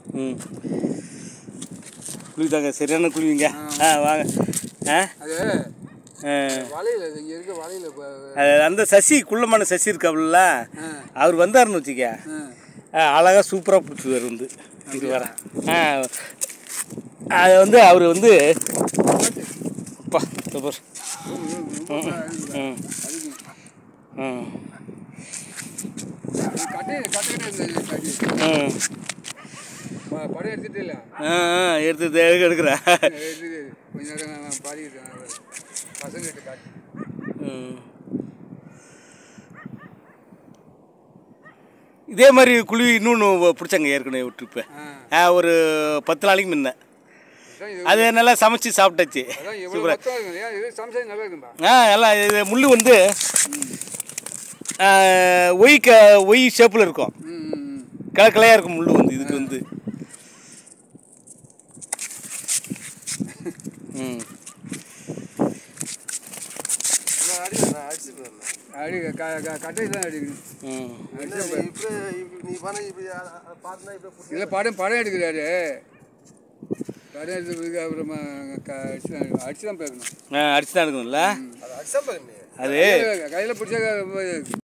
ம் குளித்தாங்க சரியான குளிங்க ஆ வாங்க ஆ அது ஆ. வலையில் இங்கே இருக்க வலையில் இப்போ அது அந்த சசி குள்ளமான சசி இருக்காப்புல ஆ அவர் வந்தாருன்னு வச்சுக்க ஆ ஆ, அழகா சூப்பராக பிடிச்சிவார் வந்து இது வர ஆ அது வந்து அவர் வந்து அப்பா சூப்பர் ம் ம் கட்டி கட்டிக்கிட்டு இருந்தது கட்டி ம் ப- படம் எடுத்துட்டு இல்லை ஆ ஆ எடுத்து எடுக்க எடுக்கிறேன் எடுத்துட்டு கொஞ்ச நேரம் நான் பாடிக்கிட்டு இருக்கேன். பசங்ககிட்ட காட்டி ம். இதே மாதிரி குழி இன்னொன்று பிடிச்சாங்க ஏற்கனவே ட்ரிப்பு ஆ ஒரு பத்து நாளைக்கு முன்ன அதான் இது அது நல்லா சமைச்சு சாப்பிட்டாச்சு அதான் எவ்வளோ மொத்தம் இருக்கும் இல்லையா இது சம்சாரம் நல்லா இருக்கும்பா ஆ எல்லாம் இது முள் வந்து ஆ, ஒய் க ஒய் ஷேப்பில் இருக்கும் ம் ம், ம் கிளை கிளையாக இருக்கும் முள் வந்து இதுக்கு வந்து ம் அடி க க- கட்டை தான் அடிக்கணும் ம் இல்லை படம் படம் எடுக்கிறாரு படம் எடுத்ததுக்கு அப்புறமா க- அடிச்சு தான் அடிச்சு தான் பேக்கணும் ஆ அடிச்சு தான் எடுக்கணும்ல அது கையில் பிடிச்சா